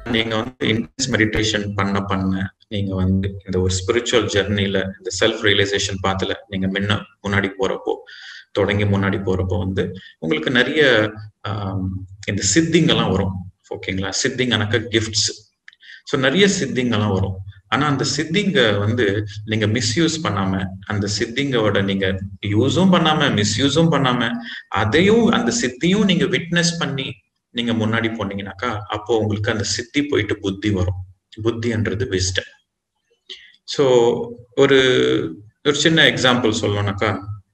நீங்க வந்து intense meditation பண்ண பண்ண நீங்க வந்து இந்த ஒரு ஸ்பிரிச்சுவல் ஜெர்னில இந்த செல்ஃப் ரியலைசேஷன் பாத்துல நீங்க முன்ன முன்னாடி போறப்போ தொடங்கி முன்னாடி போறப்போ வந்து உங்களுக்கு நிறைய இந்த சித்திங் எல்லாம் வரும் ஓகேங்களா சித்திங் அனக்க கிஃப்ட்ஸ் ஸோ நிறைய சித்திங் எல்லாம் வரும் ஆனா அந்த சித்திங்க வந்து நீங்க மிஸ்யூஸ் பண்ணாம அந்த சித்திங்கோட நீங்க யூஸும் பண்ணாம மிஸ்யூஸும் பண்ணாம அதையும் அந்த சித்தியும் நீங்க விட்னஸ் பண்ணி நீங்க முன்னாடி போனீங்கன்னாக்கா அப்போ உங்களுக்கு அந்த சித்தி போயிட்டு புத்தி வரும் புத்தின்றது விஸ்டம் ஸோ ஒரு ஒரு சின்ன எக்ஸாம்பிள் சொல்லணும்னாக்கா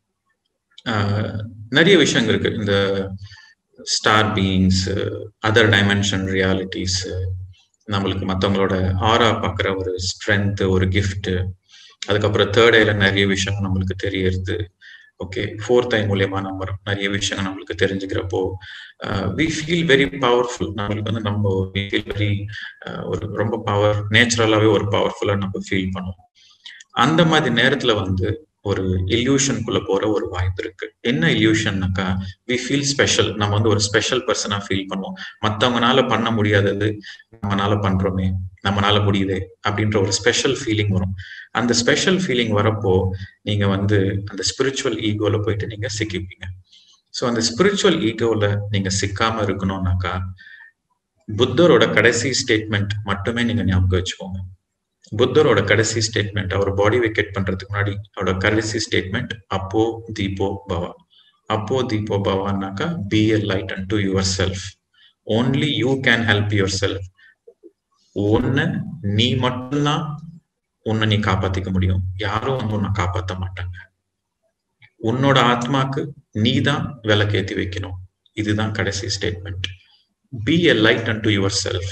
நிறைய விஷயங்கள் இருக்கு இந்த star beings other dimension realities நம்மளுக்கு மற்றவங்களோட ஆரா பார்க்குற ஒரு ஸ்ட்ரென்த் ஒரு கிஃப்ட் அதுக்கப்புறம் தேர்ட் ஐல நிறைய விஷயம் நம்மளுக்கு தெரியறது ஓகே ஃபோர்த் ஐ மூலியமா நம்ம நிறைய விஷயங்கள் நம்மளுக்கு தெரிஞ்சுக்கிறப்போ வி ஃபீல் வெரி பவர்ஃபுல் நம்மளுக்கு வந்து நம்ம வி ஃபீல் வெரி ஒரு ரொம்ப பவர் நேச்சுரலாவே ஒரு பவர்ஃபுல்லா நம்ம ஃபீல் பண்ணுவோம் அந்த மாதிரி நேரத்துல வந்து ஒரு இல்யூஷனுக்குள்ள போற ஒரு வாய்ப்பு இருக்கு என்ன இல்யூஷன்னாக்கா வி ஃபீல் ஸ்பெஷல் நம்ம வந்து ஒரு ஸ்பெஷல் பர்சனா ஃபீல் பண்ணுவோம் மத்தவங்கனால பண்ண முடியாதது நம்மனால பண்றோமே நம்மனால முடியுதே அப்படின்ற ஒரு ஸ்பெஷல் ஃபீலிங் வரும் அந்த ஸ்பெஷல் ஃபீலிங் வரப்போ நீங்க வந்து அந்த ஸ்பிரிச்சுவல் ஈகோல போயிட்டு நீங்க சிக்கிப்பீங்க ஸோ அந்த ஸ்பிரிச்சுவல் ஈகோல நீங்க சிக்காம இருக்கணும்னாக்கா புத்தரோட கடைசி ஸ்டேட்மெண்ட் மட்டுமே நீங்க ஞாபகம் வச்சுக்கோங்க புத்தரோட கடைசி ஸ்டேட்மெண்ட் அவர் பாடி வெக்கேட் பண்றதுக்கு முன்னாடி அவரோட கடைசி ஸ்டேட்மெண்ட் அப்போ தீபோ பவா அப்போ தீபோ பவான்னாக்கா be a light unto yourself only you can help yourself ஒன்னு நீ மட்டும்தான் உன்னை நீ காப்பாத்திக்க முடியும் யாரும் வந்து உன்னை காப்பாத்த மாட்டாங்க உன்னோட ஆத்மாக்கு நீ தான் விளக்கேத்தி வைக்கணும் இதுதான் கடைசி statement be a light unto yourself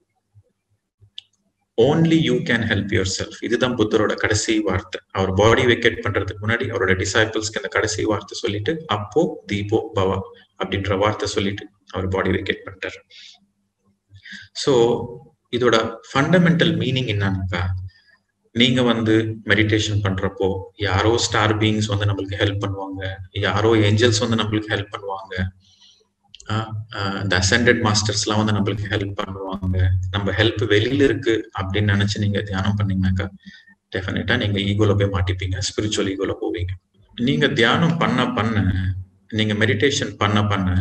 only you can help yourself இதுதான் புத்தரோட கடைசி வார்த்தை அவர் பாடி வெக்கேட் பண்றதுக்கு முன்னாடி அவரோட டிசைபிள்ஸ்க்கு இந்த கடைசி வார்த்தை சொல்லிட்டு அப்போ தீபோ பவா அப்படின்ற வார்த்தை சொல்லிட்டு அவர் பாடி வெக்கேட் பண்ணிட்டார் ஸோ இதோட ஃபண்டமெண்டல் மீனிங் என்னன்னாக்கா நீங்க வந்து மெடிடேஷன் பண்றப்போ யாரோ ஸ்டார் பீயிங்ஸ் வந்து நம்மளுக்கு ஹெல்ப் பண்ணுவாங்க யாரோ ஏஞ்சல்ஸ் வந்து நம்மளுக்கு ஹெல்ப் பண்ணுவாங்க இந்த அசெண்டட் மாஸ்டர்ஸ் எல்லாம் வந்து நம்மளுக்கு ஹெல்ப் பண்ணுவாங்க நம்ம ஹெல்ப் வெளியில இருக்கு அப்படின்னு நினைச்சு நீங்க தியானம் பண்ணீங்கன்னாக்கா டெஃபினட்டா நீங்க ஈகோல போய் மாட்டிப்பீங்க ஸ்பிரிச்சுவல் ஈகோல போவீங்க நீங்க தியானம் பண்ண பண்ண நீங்க மெடிடேஷன் பண்ண பண்ண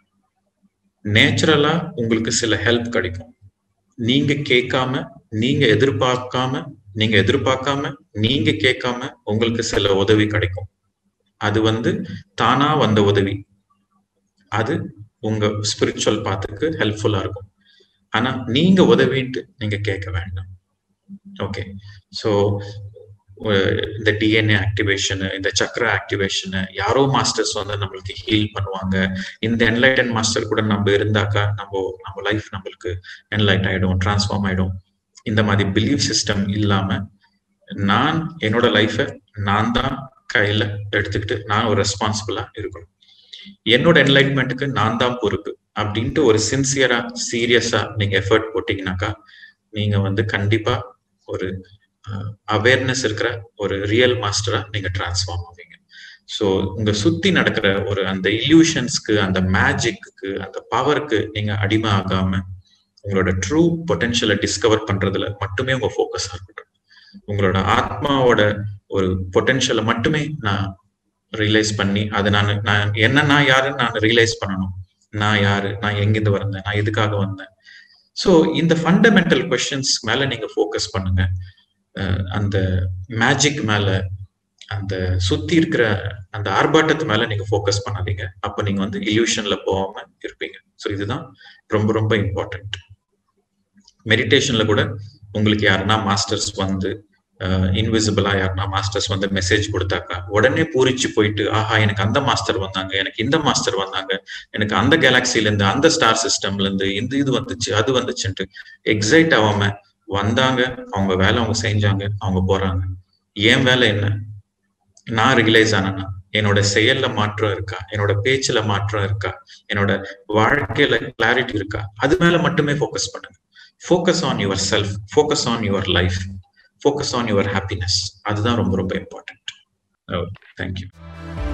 நேச்சுரலா உங்களுக்கு சில ஹெல்ப் கிடைக்கும் நீங்க கேட்காம நீங்க எதிர்பார்க்காம நீங்க எதிர்பார்க்காம நீங்க கேட்காம உங்களுக்கு சில உதவி கிடைக்கும் அது வந்து தானா வந்த உதவி அது உங்க ஸ்பிரிச்சுவல் பாத்துக்கு ஹெல்ப்ஃபுல்லா இருக்கும் ஆனா நீங்க உதவிட்டு நீங்க கேட்க வேண்டாம் ஓகே ஸோ இந்த டிஎன்ஏ ஆக்டிவேஷனு இந்த சக்கர ஆக்டிவேஷனு யாரோ மாஸ்டர்ஸ் வந்து நம்மளுக்கு ஹீல் பண்ணுவாங்க இந்த என்லைட்டன் மாஸ்டர் கூட நம்ம இருந்தாக்கா நம்ம நம்ம லைஃப் நம்மளுக்கு என்லைட் ஆயிடும் டிரான்ஸ்ஃபார்ம் ஆயிடும் இந்த மாதிரி பிலீஃப் சிஸ்டம் இல்லாம நான் என்னோட லைஃபை நான் தான் கையில எடுத்துக்கிட்டு நான் ஒரு ரெஸ்பான்சிபிளா இருக்கணும் என்னோட என்லைட்மெண்ட்டுக்கு நான் தான் பொறுப்பு அப்படின்ட்டு ஒரு சின்சியரா சீரியஸா நீங்க எஃபர்ட் போட்டீங்கன்னாக்கா நீங்க வந்து கண்டிப்பா ஒரு அவேர்னஸ் இருக்கிற ஒரு ரியல் மாஸ்டரா நீங்க டிரான்ஸ்ஃபார்ம் ஆவீங்க ஸோ உங்க சுத்தி நடக்கிற ஒரு அந்த இல்யூஷன்ஸ்க்கு அந்த மேஜிக்கு அந்த பவருக்கு நீங்க அடிமை ஆகாம உங்களோட ட்ரூ பொட்டென்ஷியலை டிஸ்கவர் பண்றதுல மட்டுமே உங்க ஃபோக்கஸா இருக்கட்டும் உங்களோட ஆத்மாவோட ஒரு பொட்டென்ஷியலை மட்டுமே நான் ரியலைஸ் பண்ணி அதை நான் நான் என்ன நான் யாருன்னு நான் ரியலைஸ் பண்ணணும் நான் யாரு நான் எங்கிருந்து வந்தேன் நான் எதுக்காக வந்தேன் ஸோ இந்த ஃபண்டமெண்டல் கொஸ்டின்ஸ் மேல நீங்க ஃபோக்கஸ் பண்ணுங்க அந்த மேஜிக் மேல அந்த சுத்தி இருக்கிற அந்த ஆர்ப்பாட்டத்து மேல நீங்க ஃபோக்கஸ் பண்ணாதீங்க அப்ப நீங்க வந்து இல்யூஷன்ல போகாம இருப்பீங்க ஸோ இதுதான் ரொம்ப ரொம்ப இம்பார்ட்டன்ட் மெடிடேஷன்ல கூட உங்களுக்கு யாருன்னா மாஸ்டர்ஸ் வந்து இன்விசிபிளா யாருன்னா மாஸ்டர்ஸ் வந்து மெசேஜ் கொடுத்தாக்கா உடனே பூரிச்சு போயிட்டு ஆஹா எனக்கு அந்த மாஸ்டர் வந்தாங்க எனக்கு இந்த மாஸ்டர் வந்தாங்க எனக்கு அந்த கேலாக்சில இருந்து அந்த ஸ்டார் சிஸ்டம்ல இருந்து இந்த இது வந்துச்சு அது வந்துச்சுன்ட்டு எக்ஸைட் ஆகாம வந்தாங்க அவங்க வேலை அவங்க செஞ்சாங்க அவங்க போறாங்க என் வேலை என்ன நான் ரியலைஸ் ஆனேன்னா என்னோட செயல்ல மாற்றம் இருக்கா என்னோட பேச்சுல மாற்றம் இருக்கா என்னோட வாழ்க்கையில கிளாரிட்டி இருக்கா அது மேல மட்டுமே ஃபோக்கஸ் பண்ணுங்க focus on yourself focus on your life focus on your happiness அதுதான் ரொம்ப ரொம்ப இம்பார்ட்டன்ட் தேங்க்யூ